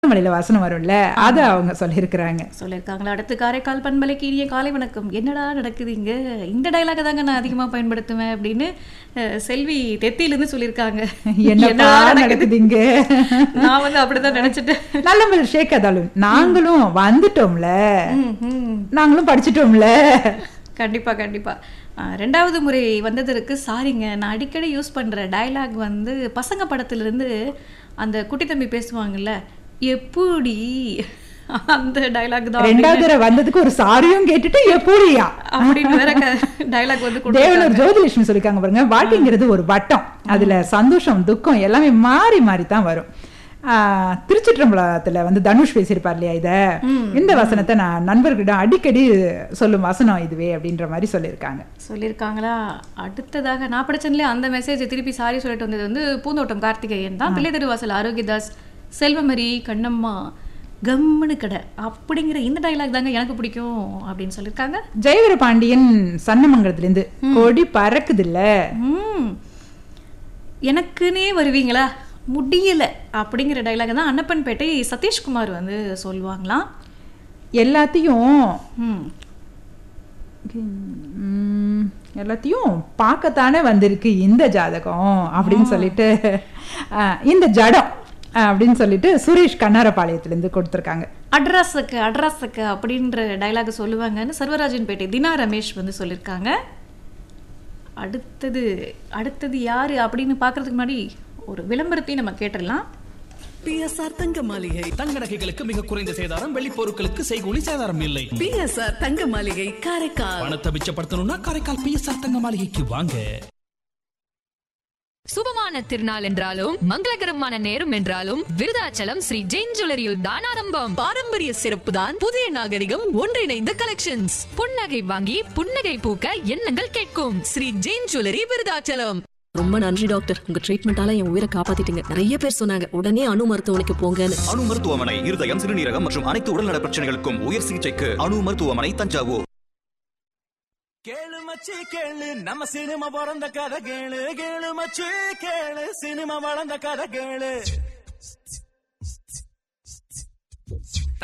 மலையில வாசனம் வரும்ல அத அவங்க சொல்லியிருக்கிறாங்க சொல்லியிருக்காங்களா அடுத்து காரைக்கால் பண்பலைக்கு இனிய காலை வணக்கம் என்னடா நடக்குது இங்க இந்த டைலாக தாங்க நான் அதிகமா பயன்படுத்துவேன் அப்படின்னு அஹ், செல்வி தெத்தியிலிருந்து சொல்லியிருக்காங்க என்னப்பா நடக்குது இங்க நான் வந்து அப்படிதான் நினைச்சிட்டேன் நல்ல ஷேக் அதாலும் நாங்களும் வந்துட்டோம்ல ம், ம். நாங்களும் படிச்சிட்டோம்ல கண்டிப்பா கண்டிப்பா அஹ், ரெண்டாவது முறை வந்ததற்கு சாரிங்க நான் அடிக்கடி யூஸ் பண்ற டயலாக் வந்து பசங்க படத்துல இருந்து அந்த குட்டி தம்பி பேசுவாங்கல்ல எப்படி அந்த டயலாக் தான் ரெண்டாவது தடவை வந்ததுக்கு ஒரு சாரியும் கேட்டுட்டு எப்படியா அப்படின்னு வேற டயலாக் வந்து கொடுத்து தேவனர் ஜோதிலட்சுமி சொல்லிருக்காங்க பாருங்க வாழ்க்கைங்கிறது ஒரு வட்டம் அதுல சந்தோஷம் துக்கம் எல்லாமே மாறி மாறி தான் வரும் ஆஹ், திருச்சிற்றம்பலத்துல வந்து தனுஷ் பேசியிருப்பார் இல்லையா இத இந்த வசனத்தை நான் நண்பர்களிடம் அடிக்கடி சொல்லும் வசனம் இதுவே அப்படின்ற மாதிரி சொல்லியிருக்காங்க சொல்லியிருக்காங்களா அடுத்ததாக நான் படிச்சேன்ல அந்த மெசேஜ் திருப்பி சாரி சொல்லிட்டு வந்தது வந்து பூந்தோட்டம் கார்த்திகேயன் தான் பிள்ளை தெருவாசல் ஆரோக்கியதாஸ் செல்வமரி கண்ணம்மா கம்முனு கடை அப்படிங்கிற இந்த டயலாக் தாங்க எனக்கு பிடிக்கும் அப்படின்னு சொல்லியிருக்காங்க ஜெயவீர பாண்டியன் சன்னமங்கலத்துல இருந்து கொடி பறக்குது இல்ல ம் எனக்குன்னே வருவீங்களா முடியல அப்படிங்கிற டைலாக் தான் அன்னப்பன்பேட்டை சதீஷ்குமார் வந்து சொல்லுவாங்களாம் எல்லாத்தையும் ம் உம், எல்லாத்தையும் பார்க்கத்தானே வந்திருக்கு இந்த ஜாதகம் அப்படின்னு சொல்லிட்டு ஆஹ், இந்த ஜடம் ஆஹ், அப்படின்னு சொல்லிட்டு சுரேஷ் கண்ணாரபாளையத்துல இருந்து கொடுத்துருக்காங்க அட்ராஸக்கு அட்ராஸக்கு அப்படின்ற டைலாக் சொல்லுவாங்கன்னு சர்வராஜன் பேட்டை தினா ரமேஷ் வந்து சொல்லியிருக்காங்க அடுத்தது அடுத்தது யாரு அப்படின்னு பார்க்கறதுக்கு முன்னாடி ஒரு விளம்பரத்தையும் நம்ம கேட்டுடலாம் பிஎஸ்ஆர் தங்க மாளிகை தங்க நகைகளுக்கு மிக குறைந்த சேதாரம் வெள்ளி பொருட்களுக்கு செய்கூலி சேதாரம் இல்லை பிஎஸ்ஆர் தங்க மாளிகை காரைக்கால் பணத்தை மிச்சப்படுத்தணும்னா காரைக்கால் பிஎஸ்ஆர் தங்க மாளிகைக்கு வாங்க சுபமான திருநாள் என்றாலும் மங்களகரமான நேரம் என்றாலும் விருதாச்சலம் ஸ்ரீ ஜெயின் ஜுவல்லரியில் தான் ஆரம்பம் பாரம்பரிய சிறப்பு தான் புதிய நாகரிகம் ஒன்றிணைந்த கலெக்ஷன்ஸ் புன்னகை வாங்கி புன்னகை பூக்க எண்ணங்கள் கேட்கும் ஸ்ரீ ஜெயின் ஜுவல்லரி விருதாச்சலம் ரொம்ப நன்றி டாக்டர் உங்க ட்ரீட்மெண்டால என் உயிரை காப்பாத்திட்டீங்க நிறைய பேர் சொன்னாங்க உடனே அணு மருத்துவமனைக்கு போங்கன்னு அணு மருத்துவமனை இருதயம் சிறுநீரகம் மற்றும் அனைத்து உடல்நல பிரச்சனைகளுக்கும் உயர் சிகிச்சைக்கு அணு மருத்துவமனை தஞ்சாவூர் கேளு மச்சி கேளு நம்ம சினிமா பிறந்த கதை கேளு கேளு மச்சி கேளு சினிமா வளர்ந்த கதை கேளு